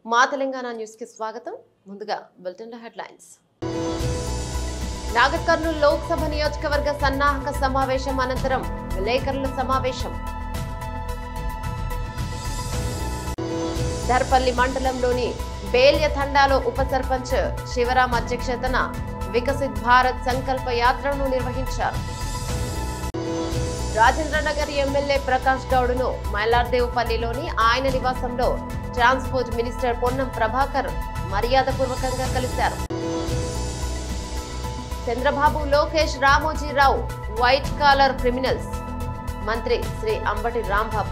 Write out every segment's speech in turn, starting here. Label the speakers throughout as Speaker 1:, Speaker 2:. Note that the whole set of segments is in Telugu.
Speaker 1: మా తెలంగాణ న్యూస్ కి స్వాగతం ముందుగా బులెటిన్ హెడ్లైన్స్ నాగర్ కర్నూలు లోక్సభ నియోజకవర్గ సన్నాహక సమావేశం అనంతరం విలేకరుల సమావేశం ధర్పల్లి మండలంలోని బేల్య తండాలో ఉప సర్పంచ్ శివరాం అధ్యక్షతన వికసిత్ భారత్ సంకల్ప యాత్రను నిర్వహించారు రాజేంద్రనగర్ ఎమ్మెల్యే ప్రకాష్ గౌడ్ను మైలార్దేవుపల్లిలోని ఆయన నివాసంలో ట్రాన్స్పోర్ట్ మినిస్టర్ పొన్నం ప్రభాకర్ మర్యాదపూర్వకంగా కలిశారు Chandrababu Lokesh Ramoji Rao white collar criminals మంత్రి శ్రీ అంబటి రాంబాబు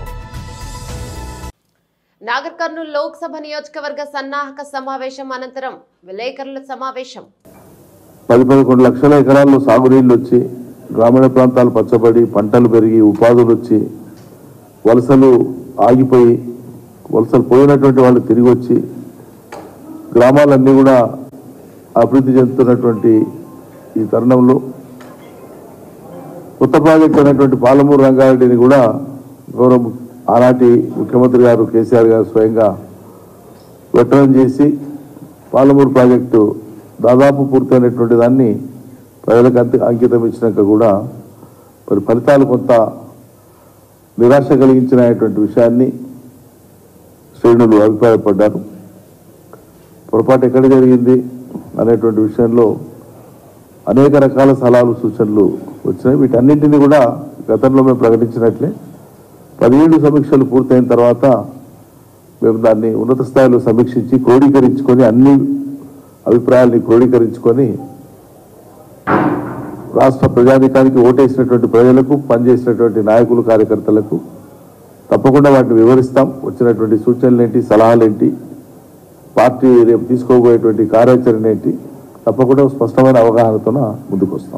Speaker 1: నాగర్ కర్నూలు లోక్సభ నియోజకవర్గ సన్నాహక సమావేశం అనంతరం విలేకరుల సమావేశం
Speaker 2: పది పదకొండు లక్షల ఎకరాల్లో సాగునీళ్ళు వచ్చి గ్రామీణ ప్రాంతాలు పచ్చబడి పంటలు పెరిగి ఉపాధులు వచ్చి వలసలు ఆగిపోయి వలసలు పోయినటువంటి వాళ్ళు తిరిగి వచ్చి గ్రామాలన్నీ కూడా అభివృద్ధి చెందుతున్నటువంటి ఈ తరుణంలో కొత్త ప్రాజెక్ట్ అయినటువంటి పాలమూరు రంగారెడ్డిని కూడా గౌరవ ము- ఆనాటి ముఖ్యమంత్రి గారు కేసీఆర్ గారు స్వయంగా వెటరం చేసి పాలమూరు ప్రాజెక్టు దాదాపు పూర్తయినటువంటి దాన్ని ప్రజలకు అంత అంకితం ఇచ్చినాక కూడా మరి ఫలితాలు కొంత నిరాశ కలిగించినటువంటి విషయాన్ని శ్రేణులు అభిప్రాయపడ్డారు పొరపాటు ఎక్కడ జరిగింది అనేటువంటి విషయంలో అనేక రకాల సలహాలు సూచనలు వచ్చినాయి వీటన్నింటినీ కూడా గతంలో మేము ప్రకటించినట్లే పదిహేడు సమీక్షలు పూర్తయిన తర్వాత మేము దాన్ని ఉన్నత స్థాయిలో సమీక్షించి క్రోడీకరించుకొని అన్ని అభిప్రాయాల్ని క్రోడీకరించుకొని రాష్ట్ర ప్రజాధికారికి ఓటేసినటువంటి ప్రజలకు పనిచేసినటువంటి నాయకులు కార్యకర్తలకు తప్పకుండా వాటిని వివరిస్తాం వచ్చినటువంటి సూచనలు ఏంటి సలహాలు ఏంటి పార్టీ రేపు తీసుకోబోయేటువంటి కార్యాచరణ ఏంటి తప్పకుండా స్పష్టమైన అవగాహనతో ముందుకు వస్తాం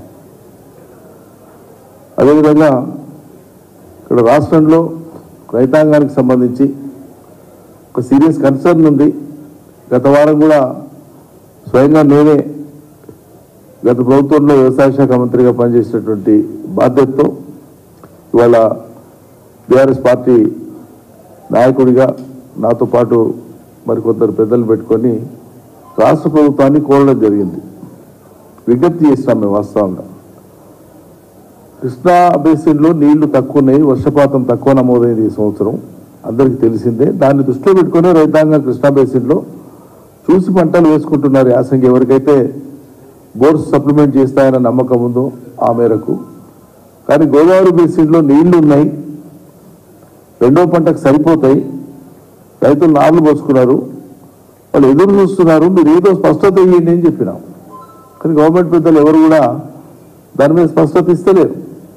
Speaker 2: అదేవిధంగా ఇక్కడ రాష్ట్రంలో రైతాంగానికి సంబంధించి ఒక సీరియస్ కన్సర్న్ ఉంది గత వారం కూడా స్వయంగా నేనే గత ప్రభుత్వంలో వ్యవసాయ శాఖ మంత్రిగా పనిచేసినటువంటి బాధ్యతతో ఇవాళ బీఆర్ఎస్ పార్టీ నాయకుడిగా నాతో పాటు మరికొందరు పెద్దలు పెట్టుకొని రాష్ట్ర ప్రభుత్వాన్ని కోరడం జరిగింది విజ్ఞప్తి చేసినాం మేము వాస్తవంగా కృష్ణా బేసిన్లో నీళ్లు తక్కువ ఉన్నాయి వర్షపాతం తక్కువ నమోదైంది ఈ సంవత్సరం అందరికీ తెలిసిందే దాన్ని దృష్టిలో పెట్టుకుని రైతాంగం కృష్ణా బేసిన్లో చూసి పంటలు వేసుకుంటున్నారు యాసంగి ఎవరికైతే బోర్డ్స్ సప్లిమెంట్ చేస్తాయన్న నమ్మకం ఉందో ఆ మేరకు కానీ గోదావరి బేసిన్లో నీళ్లు ఉన్నాయి రెండో పంటకు సరిపోతాయి రైతులు నార్లు పోసుకున్నారు వాళ్ళు ఎదురు చూస్తున్నారు మీరు ఏదో స్పష్టత ఇవ్వండి అని చెప్పినాం కానీ గవర్నమెంట్ పెద్దలు ఎవరు కూడా దాని మీద స్పష్టత ఇస్తలేరు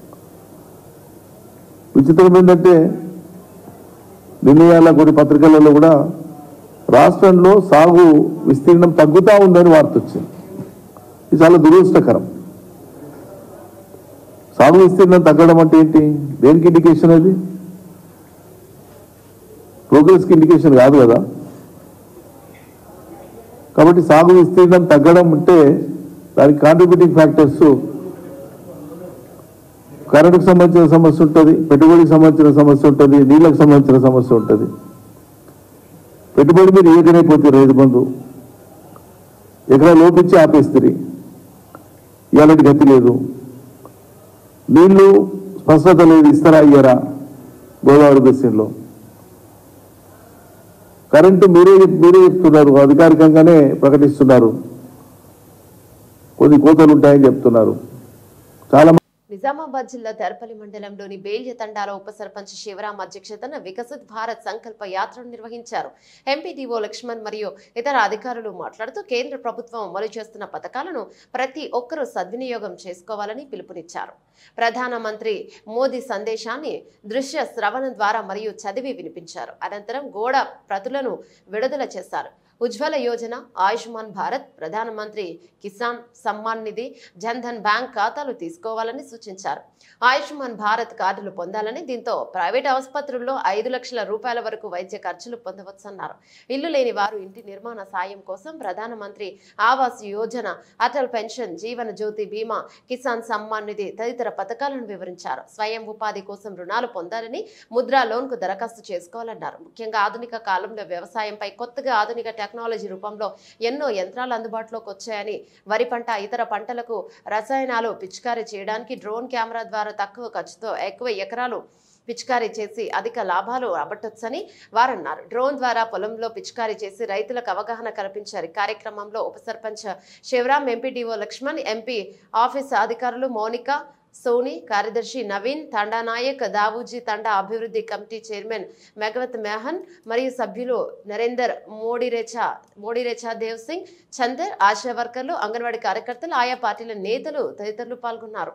Speaker 2: విచిత్రం ఏంటంటే నిన్నయాల కొన్ని పత్రికలలో కూడా రాష్ట్రంలో సాగు విస్తీర్ణం తగ్గుతా ఉందని వార్త వచ్చింది ఇది చాలా దురదృష్టకరం సాగు విస్తీర్ణం తగ్గడం అంటే ఏంటి దేనికి ఇండికేషన్ అది ప్రోగ్రెస్కి ఇండికేషన్ కాదు కదా కాబట్టి సాగు విస్తీర్ణం తగ్గడం అంటే దానికి కాంట్రిబ్యూటింగ్ ఫ్యాక్టర్స్ కరెంటుకు సంబంధించిన సమస్య ఉంటుంది పెట్టుబడికి సంబంధించిన సమస్య ఉంటుంది నీళ్ళకు సంబంధించిన సమస్య ఉంటుంది పెట్టుబడి మీరు ఏకనైపోతే రైతు బంధు ఎకరా లోపించి ఆపేస్తుంది ఇలాంటి గతి లేదు నీళ్లు స్పష్టత లేదు ఇస్తారా అయ్యారా గోదావరి బెస్సిన్లో కరెంటు మీరే మీరే చెప్తున్నారు అధికారికంగానే ప్రకటిస్తున్నారు కొన్ని కోతలు ఉంటాయని చెప్తున్నారు చాలా
Speaker 1: నిజామాబాద్ జిల్లా దర్పల్లి మండలంలోని బేల్య తండాలో ఉప సర్పంచ్ శివరాం అధ్యక్షతన వికసిత్ భారత్ సంకల్ప యాత్రను నిర్వహించారు ఎంపీడీఓ లక్ష్మణ్ మరియు ఇతర అధికారులు మాట్లాడుతూ కేంద్ర ప్రభుత్వం అమలు చేస్తున్న పథకాలను ప్రతి ఒక్కరూ సద్వినియోగం చేసుకోవాలని పిలుపునిచ్చారు ప్రధానమంత్రి మోదీ సందేశాన్ని దృశ్య శ్రవణం ద్వారా మరియు చదివి వినిపించారు అనంతరం గోడ ప్రతులను విడుదల చేశారు ఉజ్వల యోజన ఆయుష్మాన్ భారత్ ప్రధానమంత్రి కిసాన్ సమ్మాన్ నిధి జన్ధన్ బ్యాంక్ ఖాతాలు తీసుకోవాలని సూచించారు ఆయుష్మాన్ భారత్ కార్డులు పొందాలని దీంతో ప్రైవేట్ ఆసుపత్రుల్లో ఐదు లక్షల రూపాయల వరకు వైద్య ఖర్చులు పొందవచ్చన్నారు ఇల్లు లేని వారు ఇంటి నిర్మాణ సాయం కోసం ప్రధానమంత్రి ఆవాస్ యోజన అటల్ పెన్షన్ జీవన జ్యోతి బీమా కిసాన్ సమ్మాన్ నిధి తదితర పథకాలను వివరించారు స్వయం ఉపాధి కోసం రుణాలు పొందాలని ముద్రా లోన్ కు దరఖాస్తు చేసుకోవాలన్నారు ముఖ్యంగా ఆధునిక కాలంలో వ్యవసాయంపై కొత్తగా ఆధునిక టెక్నాలజీ రూపంలో ఎన్నో యంత్రాలు అందుబాటులోకి వచ్చాయని వరి పంట ఇతర పంటలకు రసాయనాలు పిచికారీ చేయడానికి డ్రోన్ కెమెరా ద్వారా తక్కువ ఖర్చుతో ఎక్కువ ఎకరాలు పిచికారీ చేసి అధిక లాభాలు రాబట్టొచ్చని వారన్నారు డ్రోన్ ద్వారా పొలంలో పిచికారీ చేసి రైతులకు అవగాహన కల్పించారు ఈ కార్యక్రమంలో ఉప sarpanch Shivaram MPDO Lakshman MP office అధికారులు మౌనిక సోని కార్యదర్శి నవీన్ తండా నాయక్ దావూజీ తండా అభివృద్ధి కమిటీ చైర్మన్ మెగవత్ మెహన్ మరియు సభ్యులు నరేందర్ మోడిరేచా మోడిరేచా దేవ్ సింగ్ చందర్ ఆశా వర్కర్లు అంగన్వాడీ కార్యకర్తలు ఆయా పార్టీల నేతలు తదితరులు పాల్గొన్నారు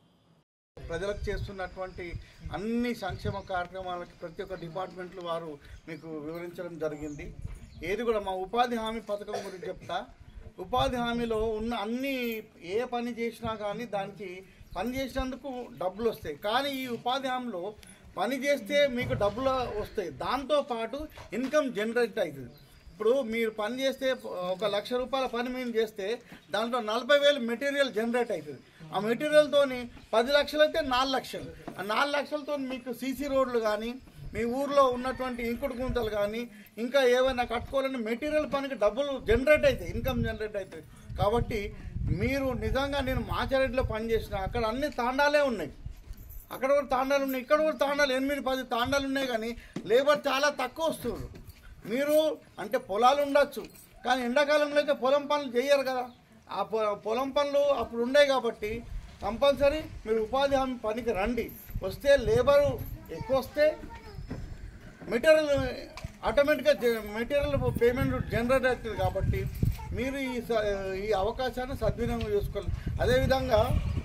Speaker 3: ప్రజలకు చేస్తున్నటువంటి అన్ని సంక్షేమ కార్యక్రమాలకి ప్రతి ఒక్క డిపార్ట్మెంట్లు వారు మీకు వివరించడం జరిగింది ఏది కూడా మా ఉపాధి హామీ పథకం గురించి చెప్తా ఉపాధి హామీలో ఉన్న అన్ని ఏ పని చేసినా కానీ దానికి పని చేసినందుకు డబ్బులు వస్తాయి కానీ ఈ ఉపాధి హామీలో పని చేస్తే మీకు డబ్బులు వస్తాయి దాంతో పాటు ఇన్కమ్ జనరేట్ అవుతుంది ఇప్పుడు మీరు పని చేస్తే ఒక లక్ష రూపాయల పని మేము చేస్తే దాంట్లో నలభై వేలు మెటీరియల్ జనరేట్ అవుతుంది ఆ మెటీరియల్తోని పది లక్షలు అయితే నాలుగు లక్షలు ఆ నాలుగు లక్షలతో మీకు సీసీ రోడ్లు కానీ మీ ఊర్లో ఉన్నటువంటి ఇంకుడు గుంతలు కానీ ఇంకా ఏమైనా కట్టుకోవాలని మెటీరియల్ పనికి డబ్బులు జనరేట్ అవుతాయి ఇన్కమ్ జనరేట్ అవుతుంది కాబట్టి మీరు నిజంగా నేను మాచారెడ్డిలో పనిచేసిన అక్కడ అన్ని తాండాలే ఉన్నాయి అక్కడ కూడా తాండాలు ఉన్నాయి ఇక్కడ కూడా తాండాలు ఎనిమిది పది తాండాలు ఉన్నాయి కానీ లేబర్ చాలా తక్కువ వస్తున్నారు మీరు అంటే పొలాలు ఉండొచ్చు కానీ ఎండాకాలంలో అయితే పొలం పనులు చేయరు కదా ఆ పొ- పొలం పనులు అప్పుడు ఉన్నాయి కాబట్టి కంపల్సరీ మీరు ఉపాధి హామీ పనికి రండి వస్తే లేబరు ఎక్కువ వస్తే మెటీరియల్ ఆటోమేటిక్గా మెటీరియల్ పేమెంట్ జనరేట్ అవుతుంది కాబట్టి మీరు ఈ స- ఈ అవకాశాన్ని సద్వినియోగం చేసుకోవాలి అదేవిధంగా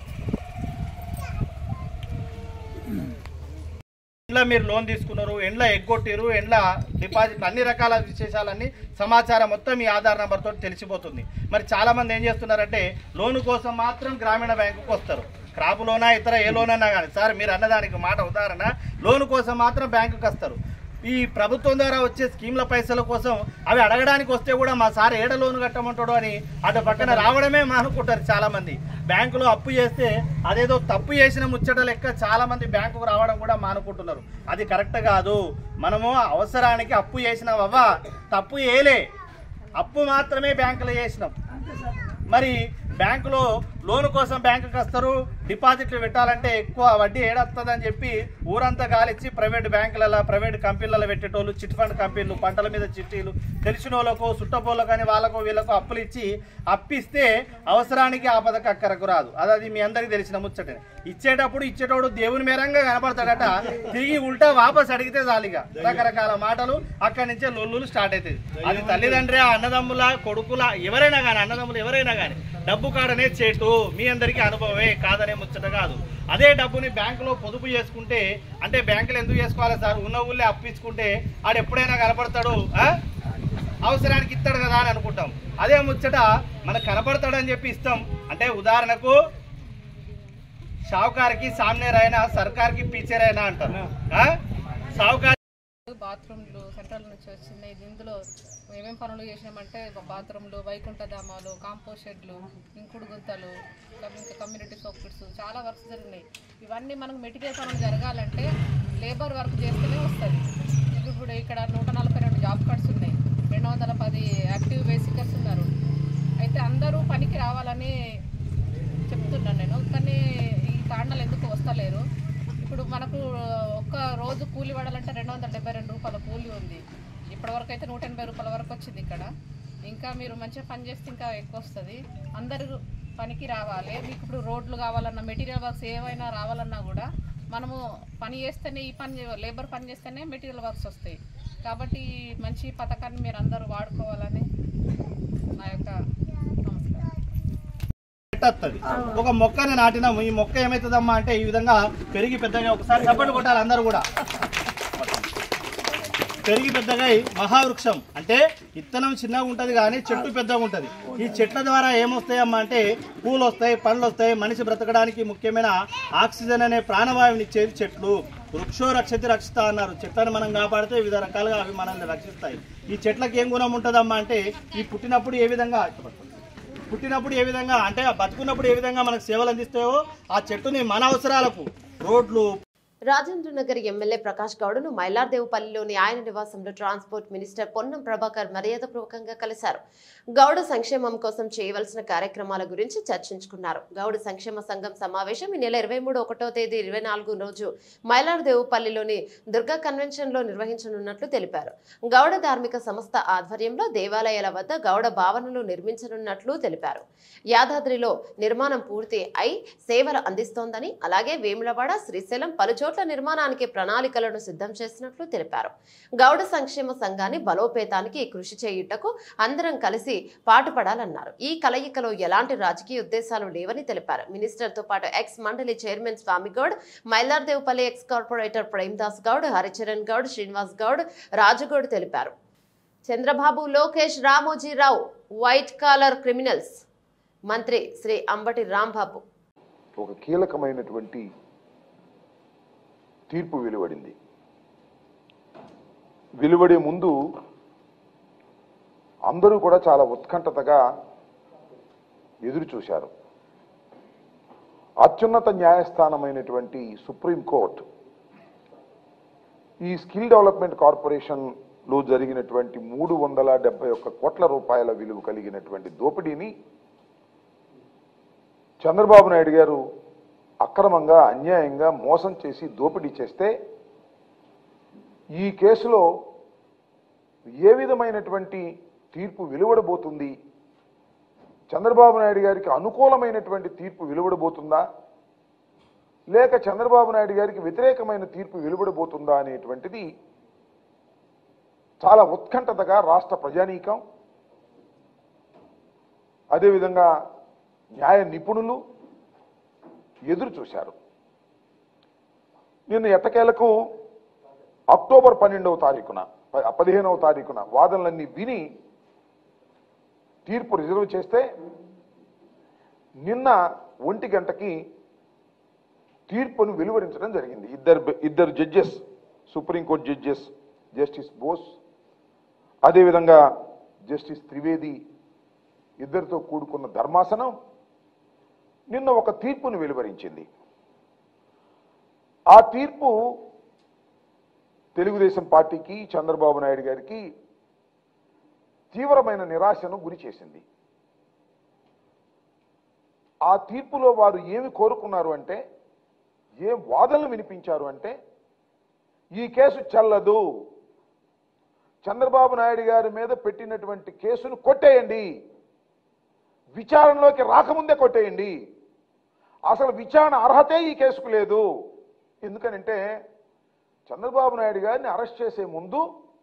Speaker 4: ఎండ్ల మీరు లోన్ తీసుకున్నారు ఎండ్ల ఎగ్గొట్టిరు ఎండ్ల డిపాజిట్ అన్ని రకాల విశేషాలన్నీ సమాచారం మొత్తం మీ ఆధార్ నెంబర్ తోటి తెలిసిపోతుంది మరి చాలా మంది ఏం చేస్తున్నారంటే లోను కోసం మాత్రం గ్రామీణ బ్యాంకుకు వస్తారు క్రాప్ లోనా ఇతర ఏ లోన్ అన్నా కానీ సార్ మీరు అన్నదానికి మాట ఉదాహరణ లోను కోసం మాత్రం బ్యాంకుకి వస్తారు ఈ ప్రభుత్వం ద్వారా వచ్చే స్కీమ్ల పైసల కోసం అవి అడగడానికి వస్తే కూడా మా సార్ ఏడ లోన్ కట్టమంటాడు అని అటు పక్కన రావడమే మానుకుంటారు చాలా మంది బ్యాంకులో అప్పు చేస్తే అదేదో తప్పు చేసిన ముచ్చట లెక్క చాలా మంది బ్యాంకుకు రావడం కూడా మానుకుంటున్నారు అది కరెక్ట్ కాదు మనము అవసరానికి అప్పు చేసినావవ్వ తప్పు ఏలే అప్పు మాత్రమే బ్యాంకులో చేసినాం మరి బ్యాంకులో లోన్ కోసం బ్యాంకుకి వస్తారు డిపాజిట్లు పెట్టాలంటే ఎక్కువ వడ్డీ ఏడొస్తుందని చెప్పి ఊరంతా గాలిచ్చి ప్రైవేట్ బ్యాంకులలో ప్రైవేట్ కంపెనీలలో పెట్టేటోళ్ళు చిట్ ఫండ్ కంపెనీలు పంటల మీద చిట్టీలు తెలిసిన వాళ్ళకు సుట్టపోళ్ళకు కానీ వాళ్ళకు వీళ్ళకు అప్పులు ఇచ్చి అప్పిస్తే అవసరానికి ఆపదకు అక్కరకు రాదు అది అది మీ అందరికీ తెలిసిన ముచ్చటే ఇచ్చేటప్పుడు ఇచ్చేటోడు దేవుని మేరంగా కనపడతాడట తిరిగి ఉల్టా వాపస్ అడిగితే చాలిగా రకరకాల మాటలు అక్కడి నుంచే లొల్లులు స్టార్ట్ అవుతాయి అది తల్లిదండ్రి అన్నదమ్ముల కొడుకుల ఎవరైనా కానీ అన్నదమ్ములు ఎవరైనా కానీ డబ్బు కాడనే చేటు మీ అందరికీ అనుభవమే కాదనే ముచ్చట కాదు అదే డబ్బుని బ్యాంకులో పొదుపు చేసుకుంటే అంటే బ్యాంకులు ఎందుకు చేసుకోవాలి సార్ ఉన్న ఊళ్ళే అప్పించుకుంటే ఆడు ఎప్పుడైనా కనపడతాడు ఆ? అవసరానికి ఇస్తాడు కదా అని అనుకుంటాం అదే ముచ్చట మనకు కనపడతాడని చెప్పి ఇస్తాం అంటే ఉదాహరణకు షావుకార్కి సామ్నేర్ అయినా సర్కార్కి పీచర్ అయినా అంటారు ఆ? షావుకార్
Speaker 5: బాత్రూమ్లు సెంట్రల్ నుంచి వచ్చింది ఇది ఇందులో ఏమేం పనులు చేసినామంటే బాత్రూమ్లు వైకుంఠ ధామాలు కాంపోస్ట్ షెడ్లు ఇంకుడు గుంతలు ఇంకా కమ్యూనిటీ సోకిట్స్ చాలా వర్క్స్ జరిగినాయి ఇవన్నీ మనకు మెటీరియల్ పనులు జరగాలంటే లేబర్ వర్క్ చేస్తేనే వస్తుంది ఇప్పుడు ఇక్కడ నూట నలభై రెండు జాబ్ కార్డ్స్ ఉన్నాయి రెండు వందల పది యాక్టివ్ బేసికర్స్ ఉన్నారు అయితే అందరూ పనికి రావాలని చెప్తున్నాను నేను కానీ ఈ తాండలు ఎందుకు వస్తలేరు ఇప్పుడు మనకు ఒక్క రోజు కూలి పడాలంటే రెండు వందల డెబ్బై రెండు రూపాయల కూలి ఉంది ఇప్పటివరకు అయితే నూట ఎనభై రూపాయల వరకు వచ్చింది ఇక్కడ ఇంకా మీరు మంచిగా పని చేస్తే ఇంకా ఎక్కువ వస్తుంది అందరూ పనికి రావాలి మీకు ఇప్పుడు రోడ్లు కావాలన్నా మెటీరియల్ వర్క్స్ ఏవైనా రావాలన్నా కూడా మనము పని చేస్తేనే ఈ పని లేబర్ పని చేస్తేనే మెటీరియల్ వర్క్స్ వస్తాయి కాబట్టి ఈ మంచి పథకాన్ని మీరు అందరూ వాడుకోవాలని నా యొక్క నమస్కారం
Speaker 4: వస్తుంది ఒక మొక్కని నాటినాము ఈ మొక్క ఏమవుతుందమ్మా అంటే ఈ విధంగా పెరిగి పెద్దగా ఒకసారి చప్పట్లు కొట్టాలి అందరూ కూడా పెరిగి పెద్దగా అయి మహావృక్షం అంటే ఇత్తనం చిన్నగా ఉంటది కానీ చెట్టు పెద్దగా ఉంటది ఈ చెట్ల ద్వారా ఏమొస్తాయమ్మా అంటే పూలు వస్తాయి పండ్లు వస్తాయి మనిషి బ్రతకడానికి ముఖ్యమైన ఆక్సిజన్ అనే ప్రాణవాయువుని ఇచ్చేది చెట్లు వృక్షో రక్షతి రక్షిత అన్నారు చెట్లను మనం కాపాడితే వివిధ రకాలుగా అవి మనల్ని రక్షిస్తాయి ఈ చెట్లకు ఏం గుణం ఉంటుందమ్మా అంటే ఈ పుట్టినప్పుడు ఏ విధంగా పుట్టినప్పుడు ఏ విధంగా అంటే ఆ బతుకున్నప్పుడు ఏ విధంగా మనకు సేవలు అందిస్తాయో ఆ చెట్టుని మన అవసరాలకు రోడ్లు
Speaker 1: రాజేంద్ర నగర్ ఎమ్మెల్యే ప్రకాష్ గౌడ్ను మైలార్దేవుపల్లిలోని ఆయన నివాసంలో ట్రాన్స్పోర్ట్ మినిస్టర్ పొన్నం ప్రభాకర్ మర్యాదపూర్వకంగా కలిశారు గౌడ సంక్షేమం కోసం చేయవలసిన కార్యక్రమాల గురించి చర్చించుకున్నారు గౌడ సంక్షేమ సంఘం సమావేశం ఈ నెల ఇరవై మూడు ఒకటో తేదీ ఇరవై నాలుగు రోజు మైలార్దేవుపల్లిలోని దుర్గా కన్వెన్షన్ లో నిర్వహించనున్నట్లు తెలిపారు గౌడ ధార్మిక సంస్థ ఆధ్వర్యంలో దేవాలయాల వద్ద గౌడ భావనలు నిర్మించనున్నట్లు తెలిపారు యాదాద్రిలో నిర్మాణం పూర్తి అయి సేవలు అందిస్తోందని అలాగే వేములవాడ శ్రీశైలం పలుచోట్ల నిర్మాణానికి ప్రణాళికలను సిద్ధం చేసినట్లు తెలిపారు గౌడ సంక్షేమ సంఘాన్ని బలోపేతానికి కృషి చేయుటకు అందరం కలిసి పాటుపడాలన్నారు ఈ కలయికలో ఎలాంటి రాజకీయ ఉద్దేశాలు లేవని తెలిపారు మినిస్టర్ తో పాటు ఎక్స్ మండలి chairman Swamy Goud Mailardevpally ex corporator Premdas Goud Haricharan Goud Srinivas Goud Raja Goud తెలిపారు Chandrababu Lokesh Ramoji Rao white collar criminals మంత్రి శ్రీ అంబటి రాంబాబు
Speaker 6: ఒక కీలకమైనటువంటి తీర్పు వెలువడింది వెలువడే ముందు అందరూ కూడా చాలా ఉత్కంఠతగా ఎదురు చూశారు అత్యున్నత న్యాయస్థానమైనటువంటి సుప్రీంకోర్టు ఈ స్కిల్ డెవలప్మెంట్ కార్పొరేషన్లో జరిగినటువంటి మూడు వందల డెబ్బై ఒక్క కోట్ల రూపాయల విలువ కలిగినటువంటి దోపిడీని చంద్రబాబు నాయుడు గారు అక్రమంగా అన్యాయంగా మోసం చేసి దోపిడీ చేస్తే ఈ కేసులో ఏ విధమైనటువంటి తీర్పు వెలువడబోతుంది చంద్రబాబు నాయుడు గారికి అనుకూలమైనటువంటి తీర్పు వెలువడబోతుందా లేక చంద్రబాబు నాయుడు గారికి వ్యతిరేకమైన తీర్పు వెలువడబోతుందా అనేటువంటిది చాలా ఉత్కంఠతగా రాష్ట్ర ప్రజానీకం అదేవిధంగా న్యాయ నిపుణులు ఎదురు చూశారు నిన్న ఎట్టకేలకు అక్టోబర్ పన్నెండవ తారీఖున ప- పదిహేనవ తారీఖున వాదనలన్నీ విని తీర్పు రిజర్వ్ చేస్తే నిన్న ఒంటి గంటకి తీర్పును వెలువరించడం జరిగింది ఇద్దరు బె- ఇద్దరు judges supreme court judges justice Bose అదేవిధంగా జస్టిస్ త్రివేది ఇద్దరితో కూడుకున్న ధర్మాసనం నిన్న ఒక తీర్పును వెలువరించింది ఆ తీర్పు తెలుగుదేశం పార్టీకి చంద్రబాబు నాయుడు గారికి తీవ్రమైన నిరాశను గురి చేసింది ఆ తీర్పులో వారు ఏమి కోరుకున్నారు అంటే ఏం వాదనలు వినిపించారు అంటే ఈ కేసు చెల్లదు చంద్రబాబు నాయుడు గారి మీద పెట్టినటువంటి కేసును కొట్టేయండి విచారణలోకి రాకముందే కొట్టేయండి అసలు విచారణ అర్హతే ఈ కేసుకు లేదు ఎందుకనంటే చంద్రబాబు నాయుడు గారిని అరెస్ట్ చేసే ముందు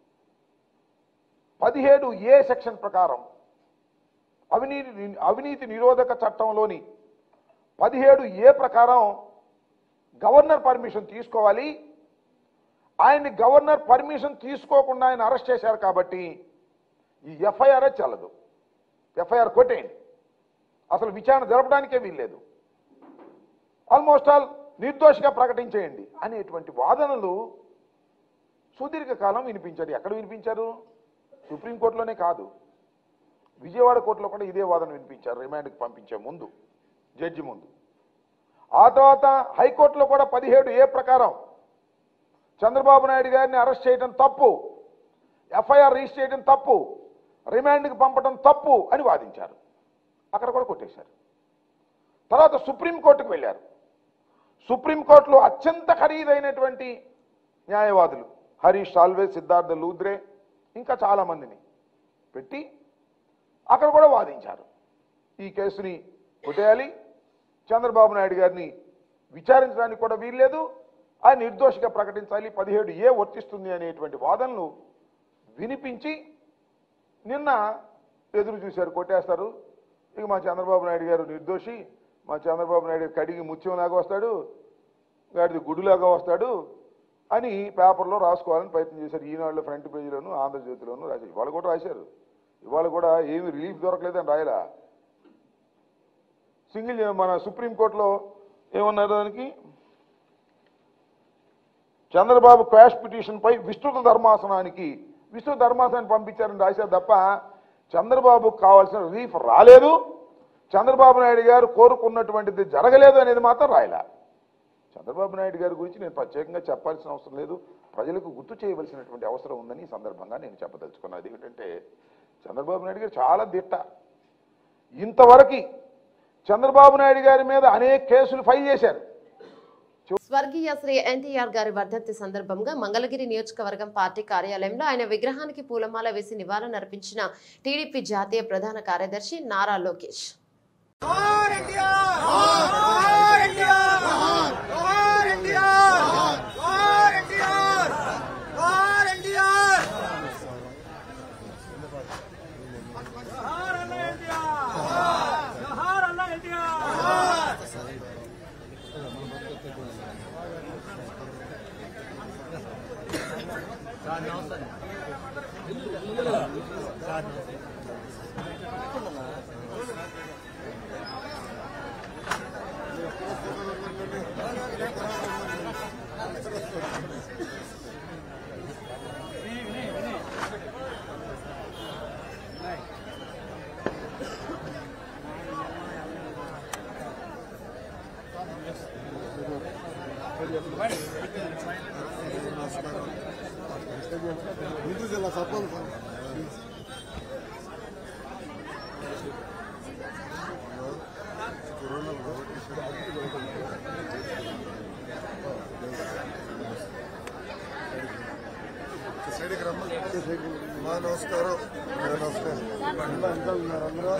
Speaker 6: పదిహేడు ఏ సెక్షన్ ప్రకారం అవినీతి అవినీతి నిరోధక చట్టంలోని పదిహేడు ఏ ప్రకారం గవర్నర్ పర్మిషన్ తీసుకోవాలి ఆయన్ని గవర్నర్ పర్మిషన్ తీసుకోకుండా ఆయన అరెస్ట్ చేశారు కాబట్టి ఈ ఎఫ్ఐఆర్ చెల్లదు ఎఫ్ఐఆర్ కొట్టేయండి అసలు విచారణ జరపడానికే వీల్లేదు ఆల్మోస్ట్ ఆల్ నిర్దోషిగా ప్రకటించేయండి అనేటువంటి వాదనలు సుదీర్ఘకాలం వినిపించారు ఎక్కడ వినిపించారు సుప్రీంకోర్టులోనే కాదు విజయవాడ కోర్టులో కూడా ఇదే వాదన వినిపించారు రిమాండ్కి పంపించే ముందు జడ్జి ముందు ఆ తర్వాత హైకోర్టులో కూడా పదిహేడు ఏ ప్రకారం చంద్రబాబు నాయుడు గారిని అరెస్ట్ చేయడం తప్పు ఎఫ్ఐఆర్ రిజిస్టర్ చేయడం తప్పు రిమాండ్కి పంపడం తప్పు అని వాదించారు అక్కడ కూడా కొట్టేశారు తర్వాత సుప్రీంకోర్టుకు వెళ్ళారు సుప్రీంకోర్టులో అత్యంత ఖరీదైనటువంటి న్యాయవాదులు హరీష్ సాల్వే సిద్ధార్థ లూద్రే ఇంకా చాలా మందిని పెట్టి అక్కడ కూడా వాదించారు ఈ కేసుని కొట్టేయాలి చంద్రబాబు నాయుడు గారిని విచారించడానికి కూడా వీల్లేదు ఆయన నిర్దోషిగా ప్రకటించాలి పదిహేడు ఏ వర్తిస్తుంది అనేటువంటి వాదనలు వినిపించి నిన్న ఎదురు చూశారు కొట్టేస్తారు ఇక మా చంద్రబాబు నాయుడు గారు నిర్దోషి మా చంద్రబాబు నాయుడు గారు కడిగి ముత్యంలాగా వస్తాడు గాడిది గుడిలాగా వస్తాడు అని పేపర్లో రాసుకోవాలని ప్రయత్నం చేశారు ఈనాడులో ఫ్రంట్ పేజీలోను ఆంధ్రజ్యోతిలోను రాశారు ఇవాళ కూడా రాశారు ఇవాళ కూడా ఏమి రిలీఫ్ దొరకలేదని రాయలా సింగిల్ మన సుప్రీంకోర్టులో ఏమన్నారు దానికి చంద్రబాబు క్వాష్ పిటిషన్పై విస్తృత ధర్మాసనానికి విస్తృత ధర్మాసనానికి పంపించారని రాశారు తప్ప చంద్రబాబుకు కావాల్సిన రిలీఫ్ రాలేదు చంద్రబాబు నాయుడు గారు కోరుకున్నటువంటిది జరగలేదు అనేది మాత్రం రాయలా చంద్రబాబు నాయుడు గారి గురించి నేను ప్రత్యేకంగా చెప్పాల్సిన అవసరం లేదు ప్రజలకు గుర్తు చేయవలసినటువంటి అవసరం ఉందని ఈ సందర్భంగా నేను చెప్పదలుచుకున్నది ఏంటంటే చంద్రబాబు నాయుడు గారు చాలా దిట్ట ఇంతవరకు చంద్రబాబు నాయుడు గారి మీద అనేక కేసులు ఫైల్ చేశారు
Speaker 1: స్వర్గీయ శ్రీ ఎన్టీఆర్ గారి వర్ధంతి సందర్భంగా మంగళగిరి నియోజకవర్గం పార్టీ కార్యాలయంలో ఆయన విగ్రహానికి పూలమాల వేసి నివాళులర్పించిన టీడీపీ జాతీయ ప్రధాన కార్యదర్శి నారా లోకేష్
Speaker 7: నమస్కారం నమస్కారం ఇంకా ఉన్నారు అందరూ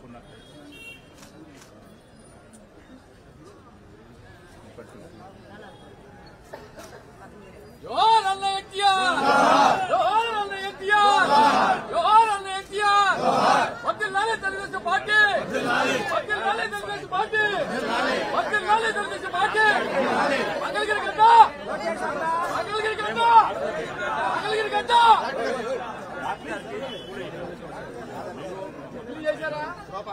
Speaker 4: కోరుతున్నా
Speaker 8: జోహార్ అన్న ఎన్టీఆర్ జోహార్ అన్న ఎన్టీఆర్ జోహార్ అన్న ఎన్టీఆర్ వర్ధిల్లాలి తెలుగుదేశం పార్టీ వర్ధిల్లాలి తెలుగుదేశం పార్టీ వర్ధిల్లాలి తెలుగుదేశం పార్టీ మంగళగిరి గడ్డ మంగళగిరి గడ్డ మంగళగిరి గడ్డ పెళ్లి చేశారా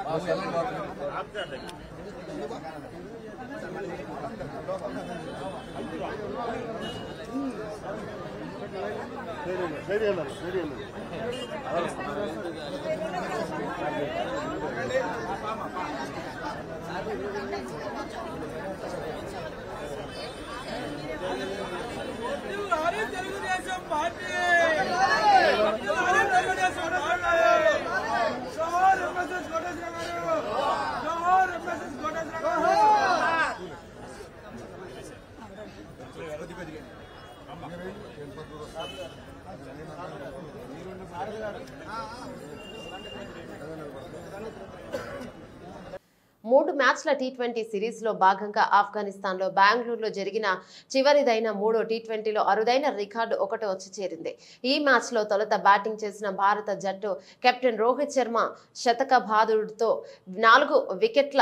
Speaker 8: వర్ధిల్లాలి తెలుగుదేశం పార్టీ వర్ధిల్లాలి తెలుగుదేశం పార్టీ జోహార్ ఎంఎస్ఎస్ కోటేశ్వర గారు జోహార్ ఎంఎస్ఎస్ కోటేశ్వర గారు
Speaker 1: మూడు మ్యాచ్ల టీ ట్వంటీ సిరీస్ లో భాగంగా ఆఫ్ఘనిస్తాన్ లో బెంగళూరులో జరిగిన చివరిదైన మూడో టీ ట్వంటీలో అరుదైన రికార్డు ఒకటి వచ్చి చేరింది ఈ మ్యాచ్ లో తొలుత బ్యాటింగ్ చేసిన భారత జట్టు కెప్టెన్ రోహిత్ శర్మ శతక బాదుడితో నాలుగు వికెట్ల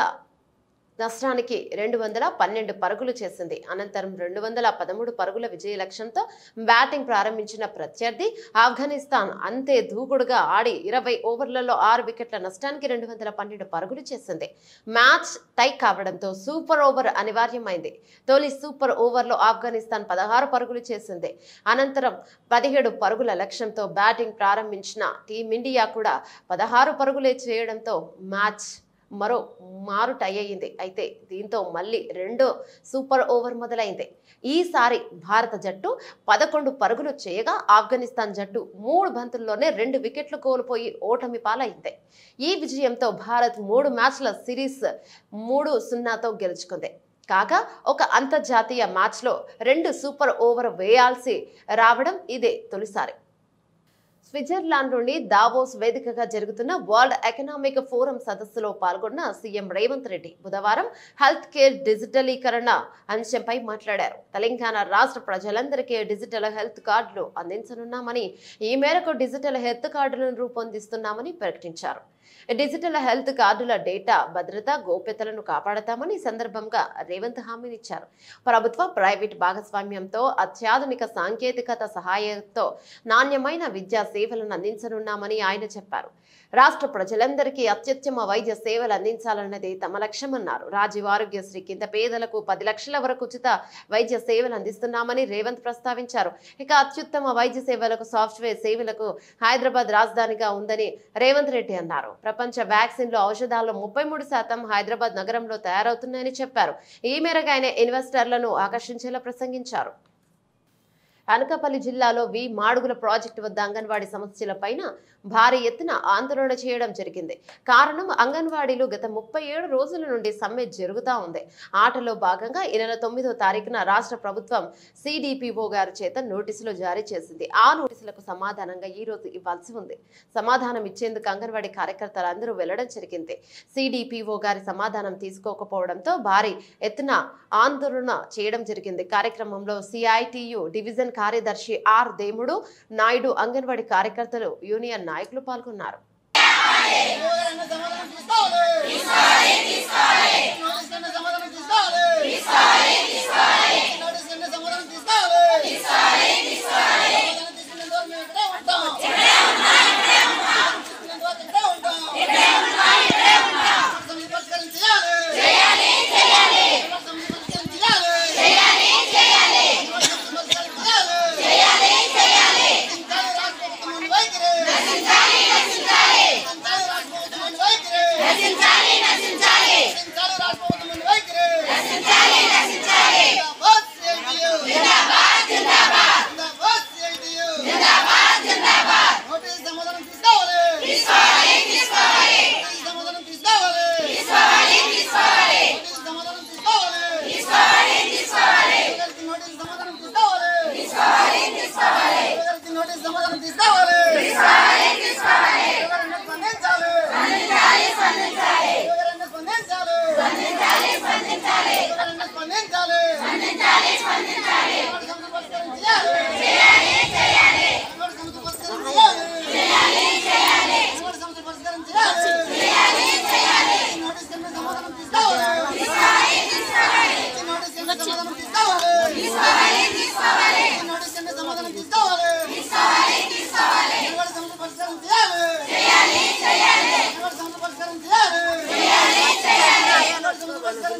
Speaker 1: నష్టానికి రెండు వందల పన్నెండు పరుగులు చేసింది అనంతరం రెండు వందల పదమూడు పరుగుల విజయ లక్ష్యంతో బ్యాటింగ్ ప్రారంభించిన ప్రత్యర్థి ఆఫ్ఘనిస్తాన్ అంతే దూకుడుగా ఆడి ఇరవై ఓవర్లలో ఆరు వికెట్ల నష్టానికి రెండు వందల పన్నెండు పరుగులు చేసింది మ్యాచ్ టై కావడంతో సూపర్ ఓవర్ అనివార్యమైంది తొలి సూపర్ ఓవర్లో ఆఫ్ఘనిస్తాన్ పదహారు పరుగులు చేసింది అనంతరం పదిహేడు పరుగుల లక్ష్యంతో బ్యాటింగ్ ప్రారంభించిన టీమిండియా కూడా పదహారు పరుగులే చేయడంతో మ్యాచ్ మరో మారు టై అయ్యింది అయితే దీంతో మళ్ళీ రెండో సూపర్ ఓవర్ మొదలైంది ఈసారి భారత జట్టు పదకొండు పరుగులు చేయగా ఆఫ్ఘనిస్తాన్ జట్టు మూడు బంతుల్లోనే రెండు వికెట్లు కోల్పోయి ఓటమి పాలైంది ఈ విజయంతో భారత్ మూడు మ్యాచ్ల సిరీస్ మూడు సున్నాతో గెలుచుకుంది కాగా ఒక అంతర్జాతీయ మ్యాచ్లో రెండు సూపర్ ఓవర్ వేయాల్సి రావడం ఇదే తొలిసారి స్విట్జర్లాండ్లోని దావోస్ వేదికగా జరుగుతున్న వరల్డ్ ఎకనామిక్ ఫోరం సదస్సులో పాల్గొన్న సీఎం రేవంత్ రెడ్డి బుధవారం హెల్త్ కేర్ డిజిటలీకరణ అంశంపై మాట్లాడారు తెలంగాణ రాష్ట్ర ప్రజలందరికీ డిజిటల్ హెల్త్ కార్డులు అందించనున్నామని ఈ మేరకు డిజిటల్ హెల్త్ కార్డులను రూపొందిస్తున్నామని ప్రకటించారు డిజిటల్ హెల్త్ కార్డుల డేటా భద్రత గోప్యతలను కాపాడతామని ఈ సందర్భంగా రేవంత్ హామీనిచ్చారు ప్రభుత్వ ప్రైవేట్ భాగస్వామ్యంతో అత్యాధునిక సాంకేతికత సహాయంతో నాణ్యమైన విద్యా సేవలను అందించనున్నామని ఆయన చెప్పారు రాష్ట్ర ప్రజలందరికీ అత్యుత్తమ వైద్య సేవలు అందించాలన్నది తమ లక్ష్యమన్నారు రాజీవ్ ఆరోగ్యశ్రీ కింద పేదలకు పది లక్షల వరకు ఉచిత వైద్య సేవలు అందిస్తున్నామని రేవంత్ ప్రస్తావించారు ఇక అత్యుత్తమ వైద్య సేవలకు సాఫ్ట్వేర్ సేవలకు హైదరాబాద్ రాజధానిగా ఉందని రేవంత్ రెడ్డి అన్నారు ప్రపంచ వ్యాక్సిన్లు ఔషధాల్లో ముప్పై మూడు శాతం హైదరాబాద్ నగరంలో తయారవుతున్నాయని చెప్పారు ఈ మేరకు ఆయన ఇన్వెస్టర్లను ఆకర్షించేలా ప్రసంగించారు అనకాపల్లి జిల్లాలో వి మాడుగుల ప్రాజెక్టు వద్ద అంగన్వాడీ సమస్యలపైన భారీ ఎత్తున ఆందోళన చేయడం జరిగింది కారణం అంగన్వాడీలు గత ముప్పై ఏడు రోజుల నుండి సమ్మె జరుగుతూ ఉంది ఆటలో భాగంగా ఈ నెల తొమ్మిదో తారీఖున రాష్ట్ర ప్రభుత్వం సిడిపిఓ గారి చేత నోటీసులు జారీ చేసింది ఆ నోటీసులకు సమాధానంగా ఈ రోజు ఇవ్వాల్సి ఉంది సమాధానం ఇచ్చేందుకు అంగన్వాడీ కార్యకర్తలు అందరూ వెళ్లడం జరిగింది సిడిపిఓ గారి సమాధానం తీసుకోకపోవడంతో భారీ ఎత్తున ఆందోళన చేయడం జరిగింది కార్యక్రమంలో సిఐటియు డివిజన్ కార్యదర్శి ఆర్ దేముడు నాయుడు అంగన్వాడీ కార్యకర్తలు యూనియన్ నాయకులు పాల్గొన్నారు
Speaker 9: నశించాలి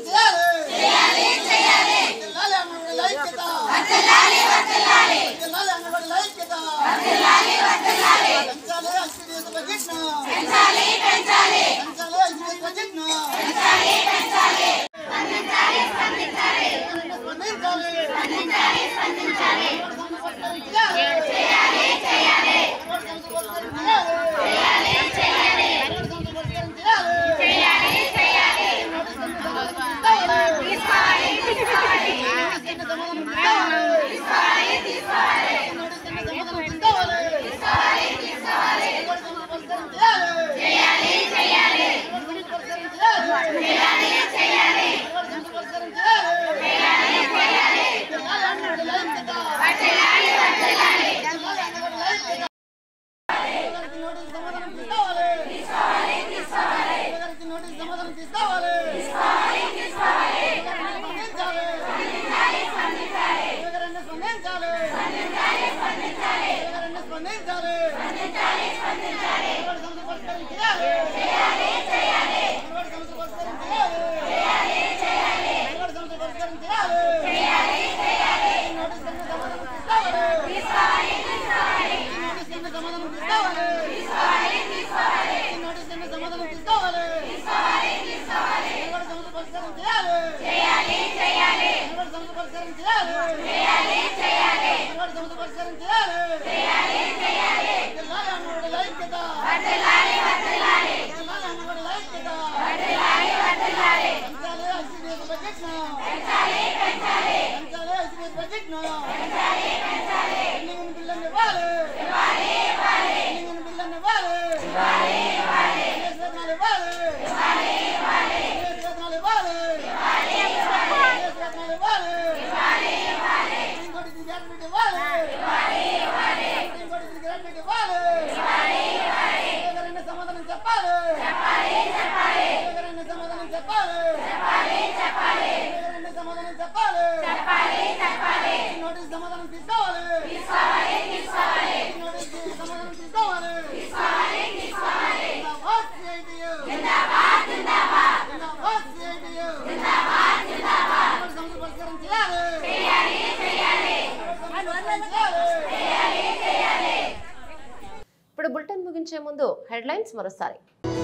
Speaker 1: ఇప్పుడు బులెటిన్ ముగించే ముందు హెడ్లైన్స్ మరోసారి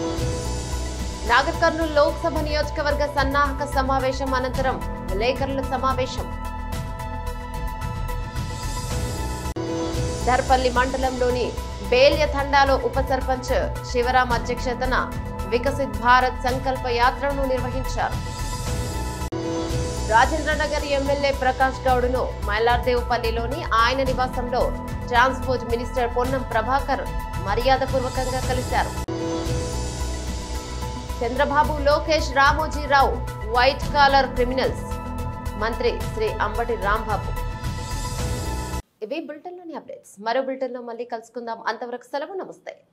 Speaker 1: నాగర్ కర్నూలు లోక్సభ నియోజకవర్గ సన్నాహక సమావేశం అనంతరం విలేకరుల సమావేశం ధర్పల్లి మండలంలోని బేల్య తండాలో ఉప సర్పంచ్ శివరాం అధ్యక్షతన వికసిత్ భారత్ సంకల్ప యాత్రను నిర్వహించారు రాజేంద్రనగర్ ఎమ్మెల్యే ప్రకాష్ గౌడ్ను మైలార్దేవుపల్లిలోని ఆయన నివాసంలో ట్రాన్స్పోర్ట్ మినిస్టర్ పొన్నం ప్రభాకర్ మర్యాదపూర్వకంగా కలిశారు Chandrababu Lokesh Ramoji Rao white collar criminals మంత్రి శ్రీ అంబటి రాంబాబు ఇవి బులెటిన్లోని అప్డేట్స్ మరో బులెటిన్లో మళ్ళీ కలుసుకుందాం అంతవరకు సెలవు నమస్తే